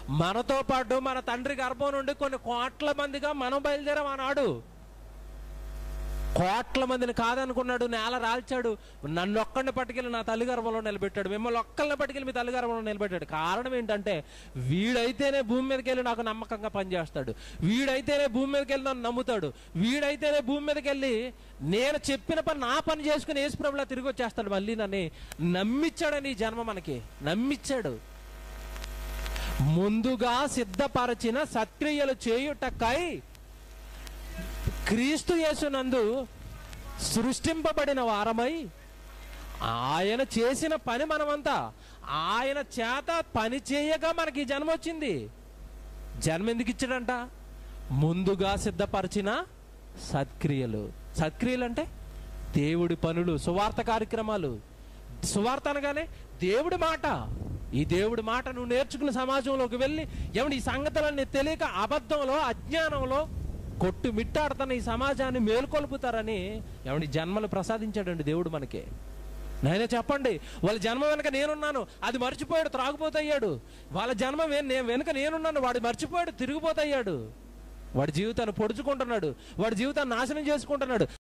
మనతో పాటు మన తండ్రి గర్భం నుండి కొన్ని కోట్ల మందిగా మనం బయలుదేరాం ఆనాడు కోట్ల మందిని కాదనుకున్నాడు నేల రాల్చాడు నన్ను ఒక్కడిని పట్టుకెళ్ళి నా తల్లి గర్భంలో నిలబెట్టాడు మిమ్మల్ని ఒక్కళ్ళని పట్టుకెళ్ళి మీ తల్లి గర్భంలో నిలబెట్టాడు కారణం ఏంటంటే వీడైతేనే భూమి మీదకి వెళ్ళి నాకు నమ్మకంగా పనిచేస్తాడు వీడైతేనే భూమి మీదకి వెళ్ళి నన్ను నమ్ముతాడు వీడైతేనే భూమి మీదకి వెళ్ళి నేను చెప్పిన పని నా పని చేసుకుని యేసుప్రభులా తిరిగి వచ్చేస్తాడు మళ్ళీ నన్ను నమ్మిచ్చాడని ఈ జన్మ మనకి నమ్మిచ్చాడు ముందుగా సిద్ధపరచిన సత్క్రియలు చేయుటకై క్రీస్తు యేసునందు సృష్టింపబడిన వారమై ఆయన చేసిన పని మనమంతా ఆయన చేత పని చేయగా మనకి ఈ జన్మ వచ్చింది జన్మ ఎందుకు ఇచ్చాడంట ముందుగా సిద్ధపరిచిన సత్క్రియలు సత్క్రియలు అంటే దేవుడి పనులు సువార్త కార్యక్రమాలు సువార్త అనగానే దేవుడి మాట ఈ దేవుడి మాట నువ్వు నేర్చుకున్న సమాజంలోకి వెళ్ళి ఏమంటే ఈ సంగతులన్నీ తెలియక అబద్ధంలో అజ్ఞానంలో కొట్టు మిట్టాడుతున్న ఈ సమాజాన్ని మేల్కొల్పుతారని ఏమండి జన్మలు ప్రసాదించాడండి దేవుడు మనకి నాయన చెప్పండి వాళ్ళ జన్మ వెనక నేనున్నాను అది మర్చిపోయాడు త్రాగుపోతయ్యాడు వాళ్ళ జన్మ వె- నేను వెనుక నేనున్నాను వాడు మర్చిపోయాడు తిరిగిపోతయ్యాడు వాడి జీవితాన్ని పొడుచుకుంటున్నాడు వాడి జీవితాన్ని నాశనం చేసుకుంటున్నాడు